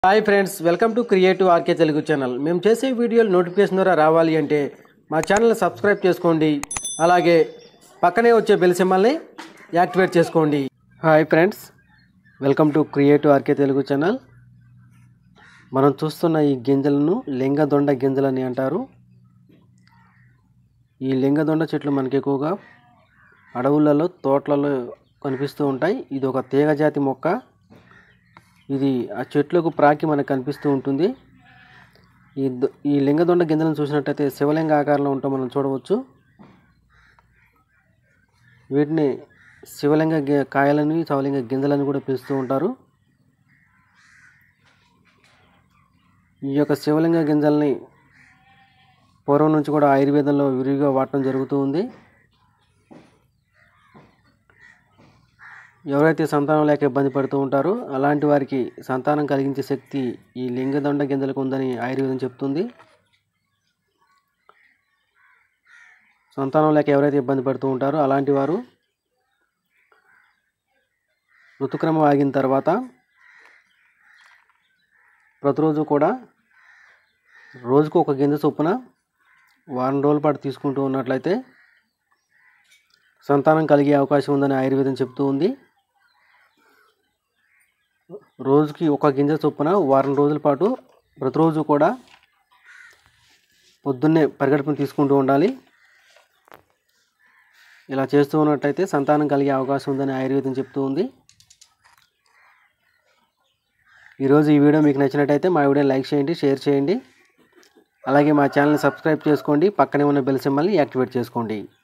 hi friends welcome to creative RK Telugu channel మేము చేసే వీడియోలు నోటిఫికేషన్ ద్వారా రావాలి అంటే మా ఛానల్ని సబ్స్క్రైబ్ చేసుకోండి అలాగే పక్కనే వచ్చే బెల్ సింబల్ని యాక్టివేట్ చేసుకోండి hi friends welcome to creative RK Telugu channel మనం చూస్తున్న ఈ గింజలను లింగదొండ గింజలని అంటారు ఈ లింగదొండ చెట్లు మనకి ఎక్కువగా అడవులలో తోటలలో కనిపిస్తూ ఉంటాయి ఇది ఒక తీగ జాతి మొక్క ఇది ఆ చెట్లకు ప్రాకి మనకు కనిపిస్తూ ఉంటుంది ఈ దొ- ఈ లింగదొండ గింజలను చూసినట్టయితే శివలింగ ఆకారంలో ఉంటాం మనం చూడవచ్చు వీటిని శివలింగ గి- కాయలని శివలింగ గింజలని కూడా పిలుస్తూ ఉంటారు ఈ యొక్క శివలింగ గింజల్ని పూర్వం నుంచి కూడా ఆయుర్వేదంలో విరివిగా వాడటం జరుగుతూ ఉంది ఎవరైతే సంతానం లేక ఇబ్బంది పడుతూ ఉంటారో అలాంటి వారికి సంతానం కలిగించే శక్తి ఈ లింగదండ గింజలకు ఉందని ఆయుర్వేదం చెప్తుంది సంతానం లేక ఎవరైతే ఇబ్బంది పడుతూ ఉంటారో అలాంటి వారు ఋతుక్రమం ఆగిన తర్వాత ప్రతిరోజు కూడా రోజుకు ఒక గింజ చొప్పున వారం రోజుల పాటు తీసుకుంటూ ఉన్నట్లయితే సంతానం కలిగే అవకాశం ఉందని ఆయుర్వేదం చెప్తూ ఉంది రోజుకి ఒక గింజ చొప్పున వారం రోజుల పాటు ప్రతిరోజు కూడా పొద్దున్నే పరిగెడుపుని తీసుకుంటూ ఉండాలి ఇలా చేస్తూ ఉన్నట్టయితే సంతానం కలిగే అవకాశం ఉందని ఆయుర్వేదం చెప్తూ ఉంది ఈరోజు ఈ వీడియో మీకు నచ్చినట్టయితే మా వీడియో లైక్ చేయండి షేర్ చేయండి అలాగే మా ఛానల్ని సబ్స్క్రైబ్ చేసుకోండి పక్కనే ఉన్న బెల్ సింబల్ని యాక్టివేట్ చేసుకోండి